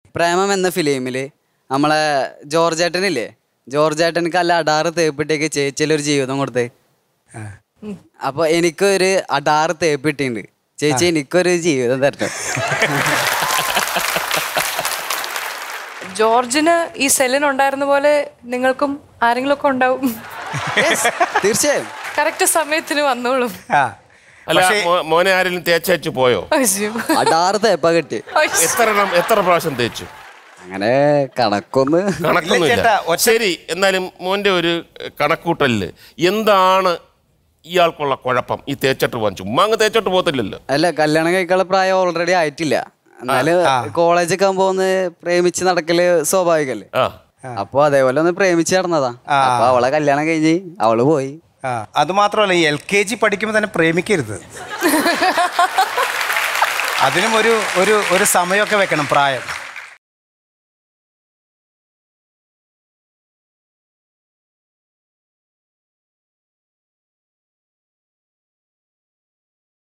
പ്രേമം എന്ന ഫിലിമില് നമ്മളെ George ഏട്ടനില്ലേ George ഏട്ടനക്ക് അല്ല അടാറ് തേപ്പിട്ടേക്ക് ചേച്ചിയിലൊരു ജീവിതം കൊടുത്തേ അപ്പൊ എനിക്കൊരു അടാറ് തേപ്പിട്ടുണ്ട് ചേച്ചി എനിക്കൊരു ജീവിതം തരണം ജോർജിന് ഈ സെല്ലിന് ഉണ്ടായിരുന്ന പോലെ നിങ്ങൾക്കും ആരെങ്കിലും ഒക്കെ ഉണ്ടാവും തീർച്ചയായും കറക്റ്റ് സമയത്തിന് വന്നോളും ആ അല്ല മോ- മോനെ ആരെങ്കിലും തേച്ചു പോയോ അയ്യോ. അടാറ് തേപ്പാ കിട്ടി അയ്യോ. എത്ര എണ്ണം എത്ര പ്രാവശ്യം തേച്ചു അങ്ങനെ കണക്കൊന്ന് ഇല്ല ചേട്ടാ, കണക്കൊന്നുമില്ല ഒറ്റ- ശരി എന്നാലും മോന്റെ ഒരു കണക്കൂട്ടലില് എന്താണ് ഇയാൾക്കുള്ള കുഴപ്പം ഈ തേച്ചിട്ട് പോകാൻ ചുമ്മാ അങ്ങ് തേച്ചിട്ട് പോകത്തില്ലല്ലോ അല്ല കല്യാണം കഴിക്കാനുള്ള പ്രായം ഓൾറെഡി ആയിട്ടില്ല എന്നാലും കോളേജൊക്കെ ആകുമ്പോ ഒന്ന് പ്രേമിച്ച് നടക്കല് സ്വാഭാവികല്ലേ ആ അപ്പൊ അതേപോലെ ഒന്ന് പ്രേമിച്ച് നടന്നതാ അപ്പൊ അവളെ കല്യാണം കഴിഞ്ഞ് അവള് പോയി ആ അത് മാത്രമല്ല ഈ എൽ കെ ജി പഠിക്കുമ്പോൾ തന്നെ പ്രേമിക്കരുത് അതിനും ഒരു ഒരു ഒരു സമയമൊക്കെ വെക്കണം പ്രായം